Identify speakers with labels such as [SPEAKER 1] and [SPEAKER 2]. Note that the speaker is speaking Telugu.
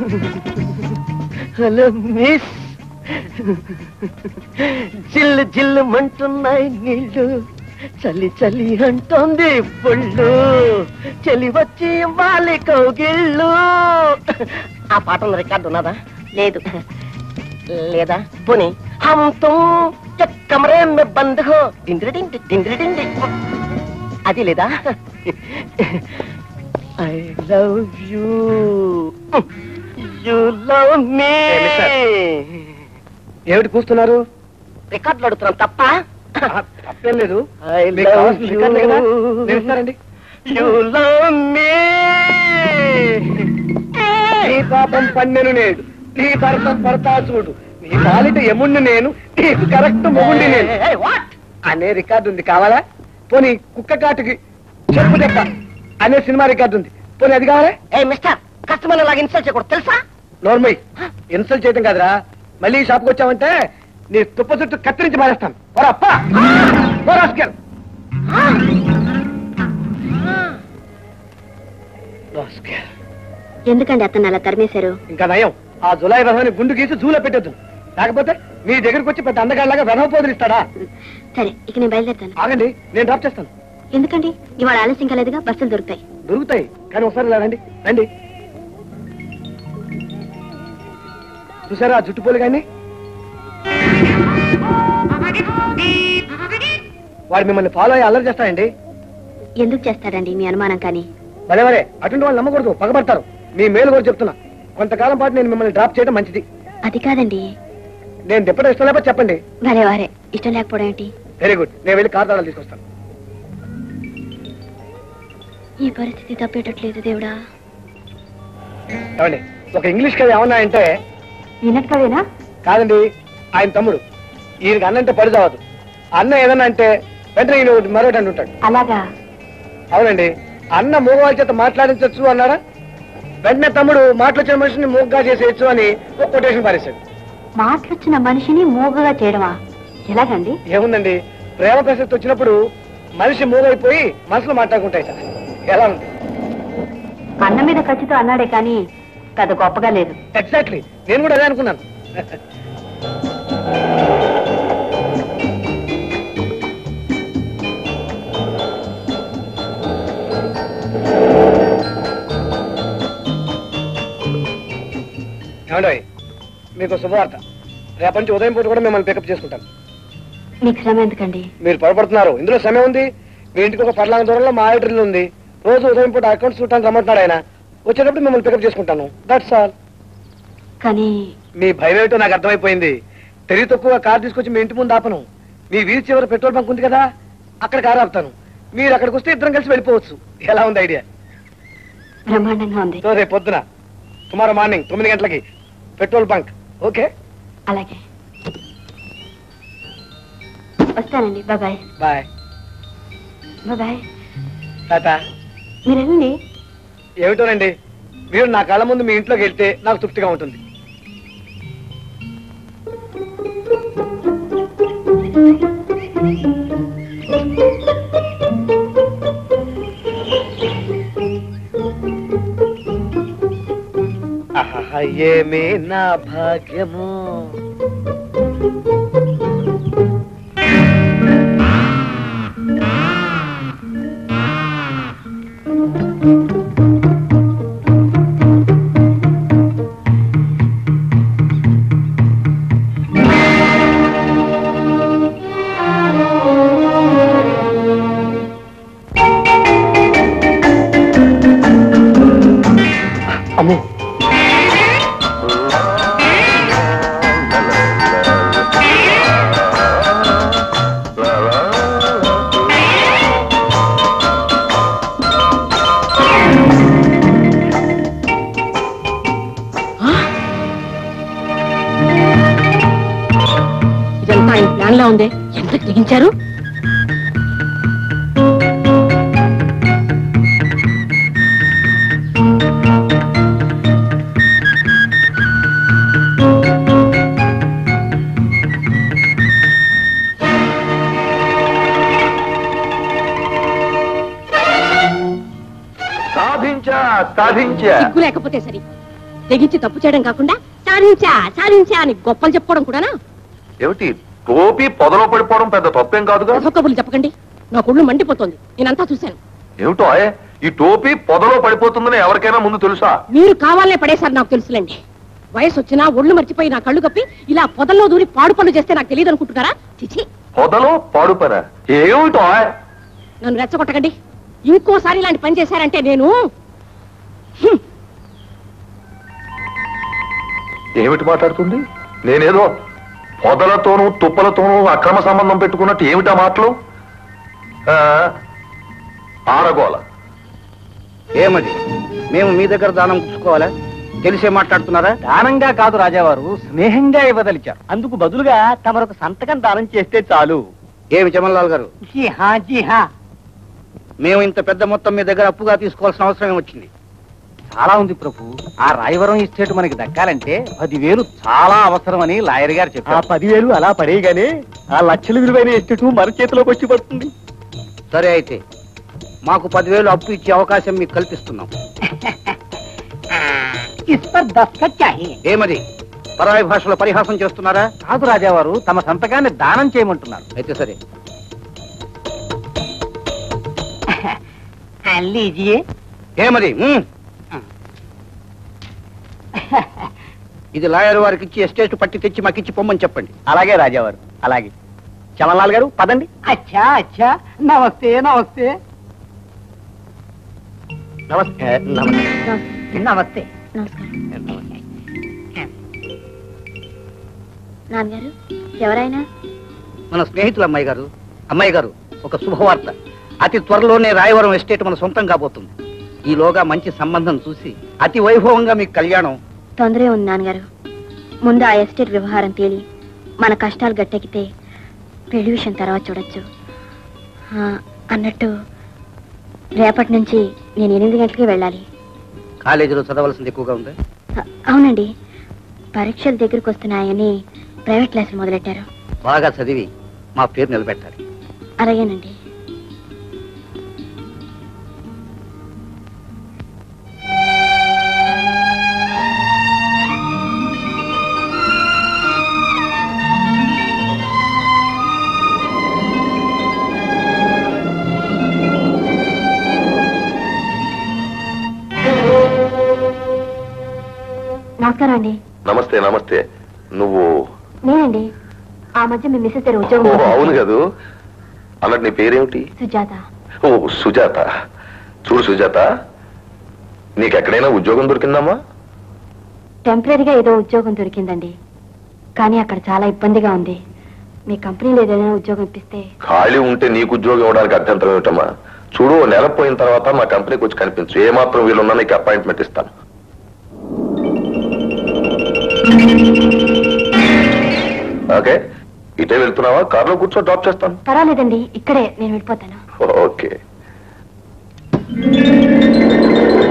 [SPEAKER 1] హలో మిస్ జిల్లు జిల్లు మంటున్నాయి నీళ్ళు చలి చలి అంటోంది పుళ్ళు చలి వచ్చి వాలి కౌగిళ్ళు ఆ పాటలో రికార్డు ఉన్నదా లేదు లేదా పోనీ హమ్ తుమ్ एक कमरे में बंद हो డిండి డిండి డిండి డిండి అది లేదా I love you you love me
[SPEAKER 2] ఏమిటి కూస్తున్నారు
[SPEAKER 1] రికార్డులు అడుగుతున్నాం తప్ప
[SPEAKER 2] తప్పేం లేదు
[SPEAKER 1] ఐ
[SPEAKER 2] మీకు
[SPEAKER 1] లవ్
[SPEAKER 2] కావాల్సిన రికార్డులే కదా? నేను ఇస్తానండి.
[SPEAKER 1] యు లవ్ మీ
[SPEAKER 2] నీ పాపం పన్నెను నేడు నీ భరతం పడతా చూడు నీ పాలిట ఎముణ్ణి నేను నీకు కరెక్ట్ మొగుండి నేను
[SPEAKER 1] వాట్
[SPEAKER 2] అనే రికార్డు ఉంది కావాలా పోనీ కుక్క కాటుకి చెప్పు దెబ్బ అనే సినిమా రికార్డు ఉంది పోనీ అది కావాలా
[SPEAKER 1] ఏ మిస్టర్ కస్టమర్ లాగా ఇన్సల్ట్ చేయకూడదు తెలుసా
[SPEAKER 2] నోర్మయ్ ఇన్సల్ట్ చేయటం కాదురా మళ్ళీ ఈ షాప్కి వచ్చావంటే నీ తుప్ప చుట్టూ కత్తిరించి మారేస్తాను పోరా అప్ప పోరా అస్కర్. రాస్కెల్.
[SPEAKER 3] ఎందుకండి అతను అలా తరిమేశారు
[SPEAKER 2] ఇంకా నయం ఆ జులై రథాన్ని గుండు గీసి జూలో పెట్టద్దు లేకపోతే మీ దగ్గరికి వచ్చి పెద్ద అందగాళ్ళగా రథం పోదులిస్తాడా
[SPEAKER 3] సరే ఇక నేను బయలుదేరుతాను
[SPEAKER 2] ఆగండి నేను డ్రాప్ చేస్తాను
[SPEAKER 3] ఎందుకండి ఇవాళ ఆలస్యం కాలేదుగా బస్సులు దొరుకుతాయి
[SPEAKER 2] దొరుకుతాయి కానీ ఒకసారి ఇలా రండి రండి చూసారా ఆ జుట్టుపోలు కానీ వాడు మిమ్మల్ని ఫాలో అయ్యి అల్లరి చేస్తాయండి
[SPEAKER 3] ఎందుకు చేస్తాడండి మీ అనుమానం కానీ
[SPEAKER 2] భలే మరే అటువంటి వాళ్ళు నమ్మకూడదు పగబడతారు మీ మేలు కూడా చెప్తున్నా కొంతకాలం పాటు నేను మిమ్మల్ని డ్రాప్ చేయడం మంచిది
[SPEAKER 3] అది కాదండి
[SPEAKER 2] నేను తిప్పడం ఇష్టం లేకపోతే చెప్పండి
[SPEAKER 3] భలే వారే ఇష్టం లేకపోవడం ఏంటి
[SPEAKER 2] వెరీ గుడ్ నేను వెళ్ళి కార్ తాళాలు తీసుకొస్తాను
[SPEAKER 3] ఈ పరిస్థితి తప్పేటట్లేదు దేవుడా
[SPEAKER 2] ఏమండి ఒక ఇంగ్లీష్ కవి ఏమన్నా అంటే
[SPEAKER 3] వినట్ కవేనా
[SPEAKER 2] కాదండి ఆయన తమ్ముడు ఈయనకి అన్నంటే పడి చావదు అన్న ఏదన్నా అంటే వెంటనే ఈయన ఒకటి మరొకటి అంటుంటాడు
[SPEAKER 3] అలాగా
[SPEAKER 2] అవునండి అన్న మూగవాళ్ళ చేత మాట్లాడించవచ్చు అన్నారా వెంటనే తమ్ముడు మాట్లాడిన మనిషిని మూగ్గా చేసేయచ్చు అని ఒక కొటేషన్ పారేశాడు
[SPEAKER 3] మాటలొచ్చిన మనిషిని మూగగా చేయడమా ఎలాగండి
[SPEAKER 2] ఏముందండి ప్రేమ ప్రసక్తి వచ్చినప్పుడు మనిషి మూగైపోయి మనసులో మాట్లాడుకుంటాయి సార్ ఎలా ఉంది
[SPEAKER 3] అన్న మీద ఖచ్చితో అన్నాడే కానీ పెద్ద గొప్పగా లేదు
[SPEAKER 2] ఎగ్జాక్ట్లీ నేను కూడా అదే అనుకున్నాను ఏమండి మీకు శుభవార్త రేపటి నుంచి ఉదయం పూట కూడా మిమ్మల్ని పికప్ చేసుకుంటాను
[SPEAKER 3] మీకు శ్రమ ఎందుకండి
[SPEAKER 2] మీరు పొరపడుతున్నారు ఇందులో సమయం ఉంది మీ ఇంటికి ఒక పర్లాంగ దూరంలో మా ఆడిటర్లు ఉంది రోజు ఉదయం పూట అకౌంట్స్ చూడటానికి రమ్మంటున్నాడు ఆయన వచ్చేటప్పుడు మిమ్మల్ని పికప్ చేసుకుంటాను దట్స్ ఆల్
[SPEAKER 3] కానీ
[SPEAKER 2] మీ భయం ఏమిటో నాకు అర్థమైపోయింది తెలివి తక్కువ కార్ తీసుకొచ్చి మీ ఇంటి ముందు ఆపను మీ వీధి చివర పెట్రోల్ బంక్ ఉంది కదా అక్కడ కారు ఆపుతాను మీరు అక్కడికి వస్తే ఇద్దరం కలిసి వెళ్ళిపోవచ్చు ఎలా ఉంది ఐడియా
[SPEAKER 3] బ్రహ్మాండంగా ఉంది
[SPEAKER 2] సో రేపు పొద్దున టుమారో మార్నింగ్ తొమ్మిది గంటలకి పెట్రోల్ బంక్ ఓకే
[SPEAKER 3] అలాగే వస్తానండి బాబాయ్
[SPEAKER 2] బాయ్
[SPEAKER 3] బాబాయ్
[SPEAKER 2] టాటా
[SPEAKER 3] మీరు వెళ్ళండి
[SPEAKER 2] ఏమిటోనండి మీరు నా కళ్ళ ముందు మీ ఇంట్లోకి వెళ్తే నాకు తృప్తిగా ఉంటుంది ఆహా, ఏమే నా భాగ్యము అమ్మో
[SPEAKER 3] ఇదంతా ఆయన ప్లాన్ లా ఉంది ఎంత తెగించారు
[SPEAKER 4] సాధించా సాధించా
[SPEAKER 3] సిగ్గు లేకపోతే సరి
[SPEAKER 4] తెగించి తప్పు చేయడం కాకుండా సాధించా సాధించా అని గొప్పలు చెప్పుకోవడం కూడానా
[SPEAKER 5] ఏమిటి టోపీ పొదలో పడిపోవడం పెద్ద తప్పేం కాదుగా
[SPEAKER 4] కబుర్లు చెప్పకండి నా కొళ్ళు మండిపోతోంది నేనంతా చూశాను
[SPEAKER 5] ఏమిటో ఆయ్, ఈ టోపీ పొదలో పడిపోతుందని ఎవరికైనా ముందు తెలుసా
[SPEAKER 4] మీరు కావాలనే పడేశారు నాకు తెలుసులేండి వయసు వచ్చినా ఒళ్ళు మర్చిపోయి నా కళ్ళు కప్పి ఇలా పొదల్లో దూరి పాడు పనులు చేస్తే నాకు తెలియదు అనుకుంటున్నారా చిచి
[SPEAKER 5] పొదలో పాడు పన ఏమిటో ఆయ్?
[SPEAKER 4] నన్ను రెచ్చగొట్టకండి ఇంకోసారి ఇలాంటి పని చేశారంటే నేను
[SPEAKER 5] ఏమిటి మాట్లాడుతుంది నేనేదో పొదలతోనూ తుప్పలతోనూ అక్రమ సంబంధం పెట్టుకున్నట్టు ఏమిటా మాటలు ఆ, ఆరగోల
[SPEAKER 2] ఏమది మేము మీ దగ్గర దానం పుచ్చుకోవాలా తెలిసే మాట్లాడుతున్నారా
[SPEAKER 1] దానంగా కాదు రాజావారు స్నేహంగా ఇవ్వదలిచారు అందుకు బదులుగా తమరొక సంతకం దానం చేస్తే చాలు
[SPEAKER 2] ఏమి చమన్లాల్ గారు
[SPEAKER 1] జీహా జీహా
[SPEAKER 2] మేము ఇంత పెద్ద మొత్తం మీ దగ్గర అప్పుగా తీసుకోవాల్సిన అవసరం వచ్చింది
[SPEAKER 1] చాలా ఉంది ప్రభు ఆ రాయవరం ఇస్టేట్ మనకి దక్కాలంటే పదివేలు చాలా అవసరమని లాయర్ గారు చెప్పారు ఆ పదివేలు అలా పడేయగానే ఆ లక్షల విలువైన ఎస్టేట్ మన చేతిలోకి వచ్చి పడుతుంది
[SPEAKER 2] సరే అయితే మాకు పదివేలు అప్పు ఇచ్చే అవకాశం మీకు కల్పిస్తున్నాం ఏమది పరాయి భాషలో పరిహాసం చేస్తున్నారా
[SPEAKER 1] కాదు రాజావారు తమ సంతకాన్ని దానం చేయమంటున్నారు
[SPEAKER 2] అయితే సరే ఏమది ఉమ్. ఇది లాయర్ వారికి ఇచ్చి ఎస్టేట్ పట్టి తెచ్చి మాకిచ్చి పొమ్మని చెప్పండి
[SPEAKER 1] అలాగే రాజావారు అలాగే చమన్లాల్ గారు పదండి
[SPEAKER 6] అచ్చా అచ్చా నమస్తే నమస్తే
[SPEAKER 1] నమస్తే నమస్తే
[SPEAKER 6] నమస్తే
[SPEAKER 3] నమస్కారం నాన్నగారు ఎవరైనా
[SPEAKER 2] మన స్నేహితుల అమ్మాయి గారు అమ్మాయి గారు ఒక శుభవార్త అతి త్వరలోనే రాయవరం ఎస్టేట్ మన సొంతం కాబోతుంది ఈలోగా మంచి సంబంధం చూసి అతి వైభవంగా మీకు కళ్యాణం
[SPEAKER 3] తొందరే ఉంది నాన్నగారు ముందు ఆ ఎస్టేట్ వ్యవహారం తేలి మన కష్టాలు గట్టెక్కితే పెళ్లి విషయం తర్వాత చూడొచ్చు ఆ, అన్నట్టు రేపటి నుంచి నేను ఎనిమిది గంటలకి వెళ్ళాలి
[SPEAKER 2] కాలేజీలో చదవాల్సింది ఎక్కువగా ఉంది
[SPEAKER 3] ఆ, అవునండి పరీక్షలు దగ్గరికి వస్తున్నాయని ప్రైవేట్ క్లాసులు మొదలెట్టారు
[SPEAKER 2] బాగా చదివి మా పేరు నిలబెట్టాలి
[SPEAKER 3] అలాగేనండి నమస్కారం అండి
[SPEAKER 5] నమస్తే నమస్తే నువ్వు
[SPEAKER 3] నేనండి ఆ మధ్య మీ మిస్సెస్ దగ్గర ఉద్యోగం
[SPEAKER 5] ఓ
[SPEAKER 3] మొదలుపెట్టాను.
[SPEAKER 5] అవును కదూ అన్నట్టు నీ పేరేమిటి
[SPEAKER 3] సుజాత
[SPEAKER 5] ఓ సుజాత చూడు సుజాత నీకెక్కడైనా ఉద్యోగం దొరికిందమ్మా
[SPEAKER 3] టెంపరీగా ఏదో ఉద్యోగం దొరికిందండి కానీ అక్కడ చాలా ఇబ్బందిగా ఉంది మీ కంపెనీలో ఏదైనా ఉద్యోగం ఇప్పిస్తే
[SPEAKER 5] ఖాళీ ఉంటే నీకు ఉద్యోగం ఇవ్వడానికి అభ్యంతరం ఏమిటమ్మా చూడు ఓ నెల పోయిన తర్వాత మా కంపెనీకి వచ్చి కనిపించు ఏ మాత్రం వీలున్నా నీకు అపాయింట్మెంట్ ఇస్తాను ఓకే ఇటే వెళ్తున్నావా కార్లో కూర్చో డ్రాప్ చేస్తాను
[SPEAKER 3] పర్వాలేదండి ఇక్కడే నేను వెళ్ళిపోతాను
[SPEAKER 5] ఓకే